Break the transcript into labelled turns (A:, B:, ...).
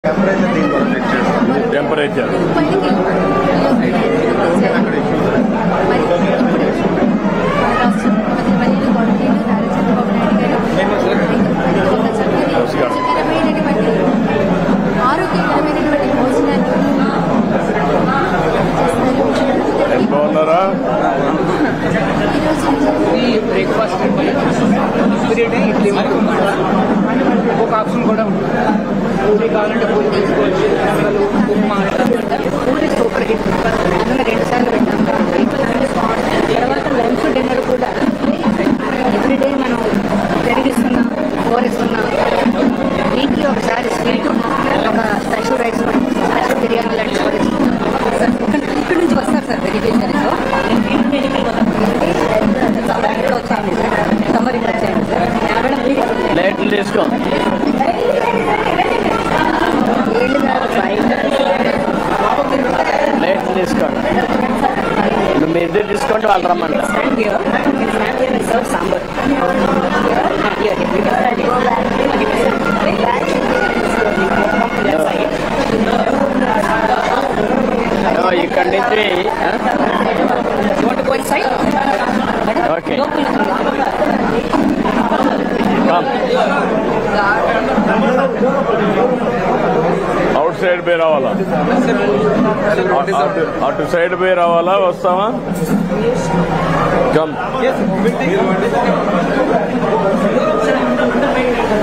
A: temperature దీన్ని కూడా check చేస్తాం
B: టెంపరేచర్
C: ఆరోగ్యకరమైనటువంటి భోజనాన్ని
B: ఎంత బాగున్నారా
C: ఈరోజు
D: ఈ బ్రేక్ఫాస్ట్ పీరియడ్ ఇడ్లీ ఇంకొక ఆప్షన్ కూడా ఉంటుంది పూరి కావాలంటే పూరి తీసుకోవచ్చు పొంగలు ఉప్మా పూరి సూపర్ హిట్ అందులో రెండు సార్లు పెట్టాం తర్వాత లంచ్ డిన్నర్ కూడా ఎవ్రీడే మనం పెరిగిస్తున్నాం కోరిస్తున్నాం వీక్లీ ఒకసారి స్వీట్ ఒక స్పెషల్ రైస్ స్పెషల్ బిర్యానీ లాంటి కూడా ఇస్తున్నాం ఇక్కడ నుంచి వస్తారు సార్ వెజిటేరియన్లో తమరికి వచ్చాను సార్ తమరికి వచ్చాను సార్ మేడం మీరు
B: ప్లేట్లు తీసుకో
D: ఏళ్ళు కాదు
B: ప్లేట్లు తీసుకోండి నువ్వు మీ ఇద్దరు తీసుకుంటే వాళ్ళు రమ్మంట
D: సాంబార్
B: ఇక్కడి నుంచి ఓకే అవుట్ సైడ్ పోయి రావాలా అటు- అటు సైడ్ పోయి రావాలా వస్తావా కమ్